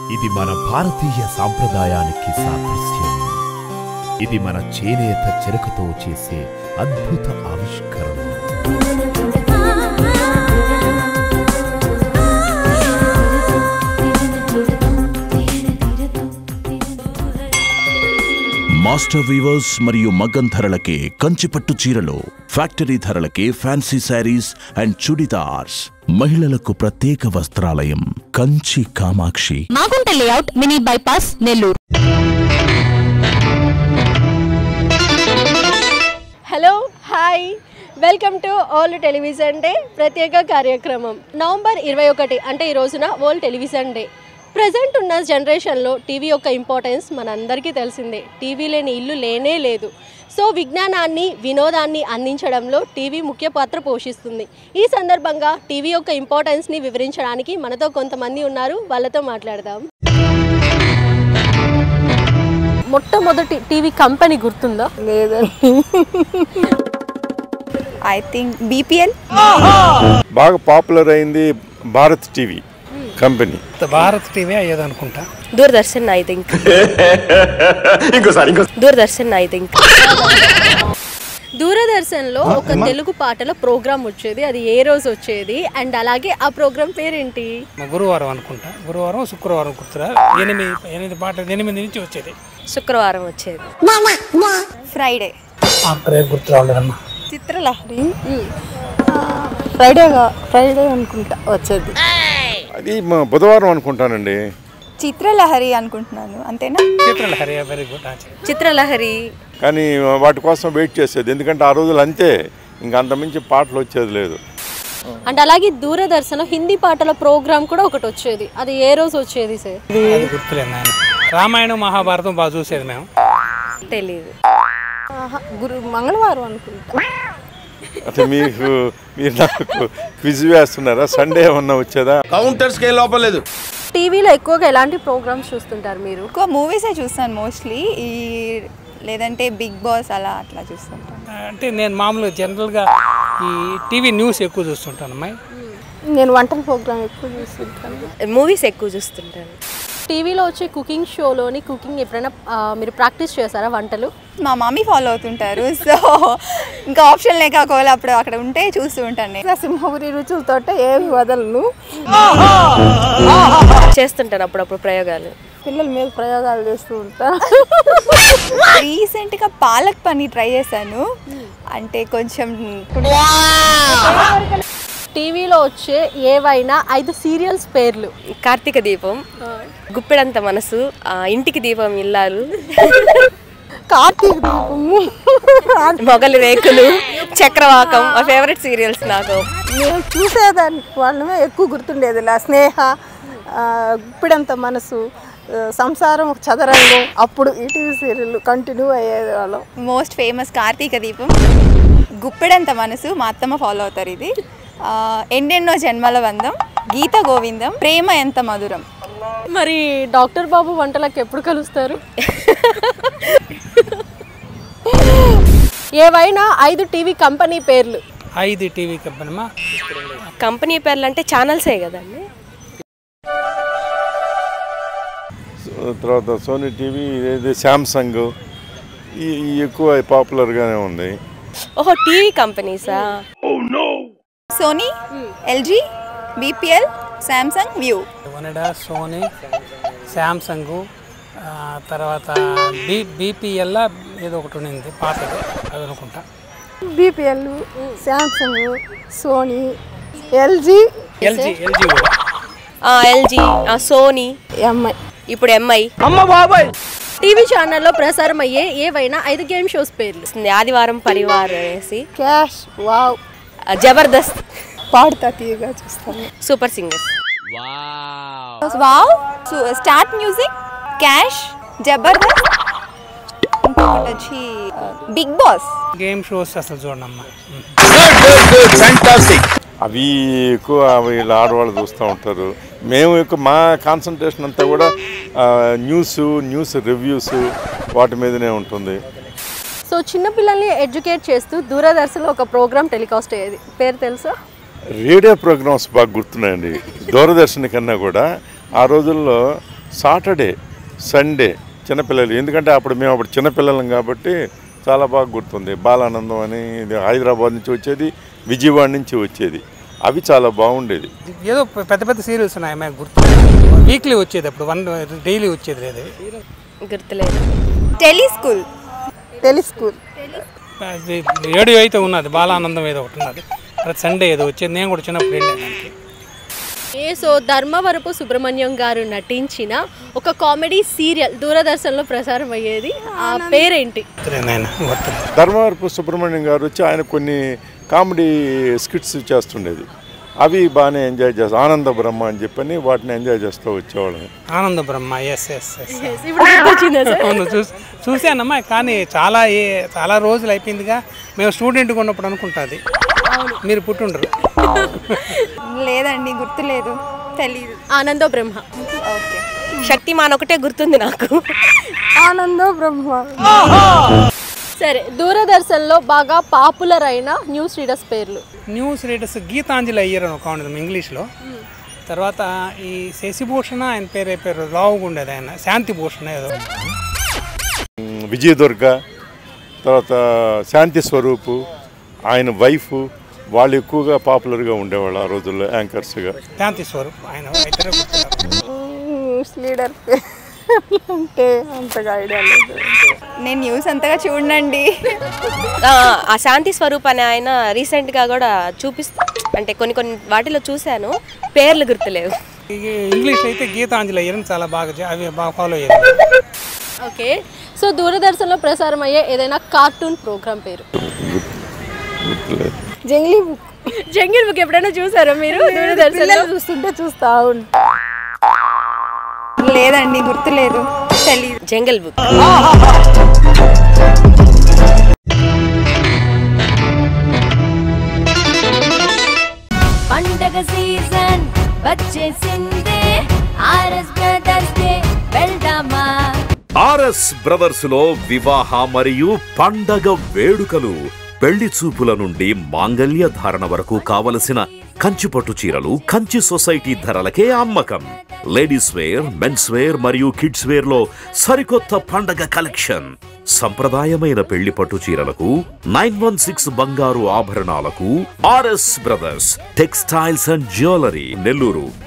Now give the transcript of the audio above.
ఇది మన భారతీయ సాంప్రదాయానికి సాదృశ్యం ఇది మన చేనేత చెరకుతో చేసే అద్భుత ఆవిష్కరణ మాస్టర్ వీవర్స్ మరియు మగ్గం ధరలకే కంచిపట్టు చీరలు ఫ్యాక్టరీ ధరలకే ఫ్యాన్సీ శారీస్ అండ్ చుడిదార్స్ మహిళలకు ప్రత్యేక వస్త్రాలయం Kanchi Kamakshi Magunta layout mini bypass Nellore hello hi welcome to old television day ప్రత్యేక కార్యక్రమం నవంబర్ ఇరవై ఒకటి అంటే ఈ రోజున వరల్డ్ టెలివిజన్ డే ప్రజెంట్ ఉన్న జనరేషన్లో టీవీ యొక్క ఇంపార్టెన్స్ మనందరికీ తెలిసిందే టీవీ లేని ఇల్లు లేనే లేదు సో విజ్ఞానాన్ని వినోదాన్ని అందించడంలో టీవీ ముఖ్య పాత్ర పోషిస్తుంది ఈ సందర్భంగా టీవీ యొక్క ఇంపార్టెన్స్ని వివరించడానికి మనతో కొంతమంది ఉన్నారు వాళ్ళతో మాట్లాడదాం మొట్టమొదటి టీవీ కంపెనీ గుర్తుందా ఐ థింక్ బీపీఎల్ బాగా పాపులర్ అయింది Bharat TV company Bharat TV అయ్యేది అనుకుంటా Doordarshan I think Doordarshan I think దూరదర్శన్లో ఒక తెలుగు పాటల ప్రోగ్రామ్ వచ్చేది అది ఏ రోజు వచ్చేది అండ్ అలాగే ఆ ప్రోగ్రామ్ పేరేంటి మా గురువారం అనుకుంటా గురువారం శుక్రవారం గుర్తురా ఎనిమిది ఎనిమిది పాటలు ఎనిమిది నుంచి వచ్చేది శుక్రవారం వచ్చేది ఫ్రైడే ఆ పేరు గుర్తు రావలేదమ్మా చిత్రలహరి ఫ్రైడేగా ఫ్రైడే అనుకుంటా వచ్చేది అది మా బుధవారం అనుకుంటానండి చిత్రలహరి అనుకుంటున్నాను అంతేనా చిత్రలహరి వెరీ గుడ్ చిత్రలహరి కానీ వాటి కోసం వెయిట్ చేసేది ఎందుకంటే ఆ రోజులు అంతే ఇంకా అంతమించి పాటలు వచ్చేది లేదు అండ్ అలాగే దూరదర్శన్ హిందీ పాటల ప్రోగ్రామ్ కూడా ఒకటి వచ్చేది అది ఏ రోజు వచ్చేది సార్ అది గుర్తులేదు నాయన రామాయణం మహాభారతం బాగా చూసేది మేము తెలీదు ఆహా, గురు మంగళవారం అనుకుంటా అంటే మీకు మీరు నాకు క్విజ్ వేస్తున్నారా సండే ఏమన్నా వచ్చేదా టీవీలో ఎక్కువగా ఎలాంటి ప్రోగ్రామ్స్ చూస్తుంటారు మీరు ఎక్కువ మూవీసే చూస్తాను మోస్ట్లీ ఈ లేదంటే బిగ్ బాస్ అలా అట్లా చూస్తుంటాను అంటే నేను మామూలుగా జనరల్గా ఈ టీవీ న్యూస్ ఎక్కువ చూస్తుంటాను అమ్మాయి నేను వంటల ప్రోగ్రామ్ ఎక్కువ చూస్తుంటాను మూవీస్ ఎక్కువ చూస్తుంటాను టీవీలో వచ్చే కుకింగ్ షోలోని కుకింగ్ ఎప్పుడైనా ఆ, మీరు ప్రాక్టీస్ చేశారా వంటలు మా మమ్మీ ఫాలో అవుతుంటారు సో ఇంకా ఆప్షన్ లేక ఒకవేళ అప్పుడు అక్కడ ఉంటే చూస్తూ ఉంటాను నేను సింహపురి రుచులతోటే ఏమి వదలను చేస్తుంటాను అప్పుడప్పుడు ప్రయోగాలు పిల్లల మీద ప్రయోగాలు చేస్తూ ఉంటా రీసెంట్గా పాలక్ పన్నీర్ ట్రై చేశాను అంటే కొంచెం టీవీలో వచ్చే ఏవైనా ఐదు సీరియల్స్ పేర్లు కార్తీక దీపం గుప్పెడంత మనసు ఆ, ఇంటికి దీపం ఇల్లాలు కార్తీక దీపము మొగలి రేకులు చక్రవాకం మా ఫేవరెట్ సీరియల్స్ నాకు నేను చూసేదాన్ని వాళ్ళమే ఎక్కువ గుర్తుండేది ఇలా స్నేహ ఆ, గుప్పిడంత మనసు ఆ, సంసారం ఒక చదరంగం అప్పుడు ఈటీవీ సీరియల్ కంటిన్యూ అయ్యేది వాళ్ళం మోస్ట్ ఫేమస్ కార్తీక దీపం గుప్పెడంత మనసు మా అత్తమ్మ ఫాలో అవుతారు ఇది ఆ, ఎన్నెన్నో జన్మల బంధం గీత గోవిందం ప్రేమ ఎంత మధురం మరి డాక్టర్ బాబు వంటలకు ఎప్పుడు కలుస్తారు ఏవైనా ఐదు టీవీ కంపెనీ పేర్లు ఐదు టీవీ కంపెనీ అమ్మా కంపెనీ పేర్లు అంటే ఛానల్సే కదండి సో తర్వాత సోనీ టీవీ ఇది శాంసంగ్ ఈ ఈ ఎక్కువ పాపులర్గానే ఉంది ఓహో టీవీ కంపెనీసా Sony LG BPL Samsung Vu Onida Sony Samsung ఆ, తర్వాత బీ బీపీఎల్ ఏదో ఒకటి ఉండింది పాతది అది అనుకుంటా BPL Samsung Sony LG LG LG కూడా ఎల్జీ సోనీ ఎంఐ ఇప్పుడు ఎంఐ టీవీ ఛానల్లో ప్రసారం అయ్యే ఏవైనా ఐదు గేమ్ షోస్ పేర్లు వస్తుంది ఆదివారం పరివార్ అనేసి క్యాష్ వావ్ ఆ, జబర్దస్త్ పాడుతా తీయగా చూస్తాను super singers wow start music cash Jabardasth ఇంకొకటి వచ్చి బిగ్ బాస్ గేమ్ షోస్ అసలు చూడమ్మా అవి ఎక్కువ వీళ్ళ ఆడవాళ్ళు చూస్తూ ఉంటారు మేము ఎక్కువ మా కాన్సన్ట్రేషన్ అంతా కూడా న్యూస్ న్యూస్ రివ్యూస్ వాటి మీదనే ఉంటుంది సో చిన్నపిల్లల్ని ఎడ్యుకేట్ చేస్తూ దూరదర్శన్లో ఒక ప్రోగ్రామ్ టెలికాస్ట్ అయ్యేది పేరు తెలుసా రేడియో ప్రోగ్రామ్స్ బాగా గుర్తున్నాయండి దూరదర్శన్ కన్నా కూడా ఆ రోజుల్లో సాటర్డే సండే చిన్నపిల్లలు ఎందుకంటే అప్పుడు మేము అప్పుడు చిన్నపిల్లలం కాబట్టి చాలా బాగా గుర్తుంది బాలానందం అని ఇది హైదరాబాద్ నుంచి వచ్చేది విజయవాడ నుంచి వచ్చేది అవి చాలా బాగుండేది ఏదో పెద్ద పెద్ద సీరియల్స్ ఉన్నాయి మాకు గుర్తు వీక్లీ వచ్చేది అప్పుడు వన్ డైలీ వచ్చేది లేదు గుర్తులేదు టెలిస్కూల్ టెలిస్కూల్ అది రేడియో అయితే ఉన్నది బాలానందం ఏదో ఒకటి ఉన్నది ప్రతి సండే ఏదో వచ్చేది నేను కూడా చిన్నప్పుడు వెళ్ళాను దానికి ఏ సో ధర్మవరపు సుబ్రహ్మణ్యం గారు నటించిన ఒక కామెడీ సీరియల్ దూరదర్శన్లో ప్రసారం అయ్యేది ఆ పేరేంటి గుర్తులేదు నాయన గుర్తులేదు ధర్మవరపు సుబ్రహ్మణ్యం గారు వచ్చి ఆయన కొన్ని కామెడీ స్కిట్స్ చేస్తుండేది అవి బాగానే ఎంజాయ్ చేస్తాం ఆనంద బ్రహ్మ అని చెప్పని వాటిని ఎంజాయ్ చేస్తూ వచ్చేవాళ్ళం ఆనంద బ్రహ్మ ఎస్ ఎస్ ఎస్ ఇప్పుడు గుర్తొచ్చిందా సార్ అవును చూసి చూశానమ్మా కానీ చాలా ఏ చాలా రోజులు అయిపోయిందిగా మేము స్టూడెంట్గా ఉన్నప్పుడు అనుకుంటుంది మీరు పుట్టుండరు లేదండి గుర్తులేదు తెలీదు ఆనందో బ్రహ్మ ఓకే శక్తిమాన్ ఒకటే గుర్తుంది నాకు ఆనందో బ్రహ్మ సరే దూరదర్శన్లో బాగా పాపులర్ అయిన న్యూస్ రీడర్స్ పేర్లు న్యూస్ రీడర్స్ గీతాంజలి అయ్యర్ అని ఒక ఉండదు ఇంగ్లీష్లో తర్వాత ఈ శశిభూషణ ఆయన పేరు పేరు లావుగా ఉండేది ఆయన శాంతి భూషణ ఏదో ఉమ్, విజయదుర్గ తర్వాత శాంతి స్వరూపు ఆయన వైఫ్ వాళ్ళు ఎక్కువగా పాపులర్గా ఉండేవాళ్ళు ఆ రోజుల్లో యాంకర్స్గా శాంతి స్వరూప్ ఆయన ఇద్దరే గుర్తున్నారు. న్యూస్ లీడర్ అంటే అంతగా ఐడియా లేదు నేను న్యూస్ అంతగా చూడండి ఆ, ఆ శాంతి స్వరూప్ అనే ఆయన రీసెంట్గా కూడా చూపిస్తూ అంటే కొన్ని కొన్ని వాటిలో చూశాను పేర్లు గుర్తులేవు ఈ ఇంగ్లీష్లో అయితే గీతాంజలి అయ్యర్ అని చాలా బాగా చే- అవి బాగా ఫాలో అయ్యారు ఓకే సో దూరదర్శన్లో ప్రసారం అయ్యే ఏదైనా కార్టూన్ ప్రోగ్రామ్ పేరు గుర్తులేదు జంగ్లీ బుక్ జంగిల్ బుక్ ఎప్పుడైనా చూసారా మీరు దూరదర్శన్లో పిల్లలు చూస్తుంటే చూస్తా ఉంటా లేదండి గుర్తులేదు తెలీదు జంగల్ బుక్ పండగ సీజన్ వచ్చేసిందే ఆర్ఎస్ బ్రదర్స్ డే వెళ్దామా ఆర్ఎస్ బ్రదర్స్ లో వివాహ మరియు పండగ వేడుకలు పెళ్లి చూపుల నుండి మాంగల్య ధారణ వరకు కావలసిన కంచిపట్టు చీరలు కంచి సొసైటీ ధరలకే అమ్మకం లేడీస్ వేర్ మెన్స్ వేర్ మరియు కిడ్స్ వేర్ లో సరికొత్త పండగ కలెక్షన్ సంప్రదాయమైన పెళ్లి పట్టు చీరలకు నైన్ వన్ సిక్స్ బంగారు ఆభరణాలకు RS brothers textiles and jewellery Nellore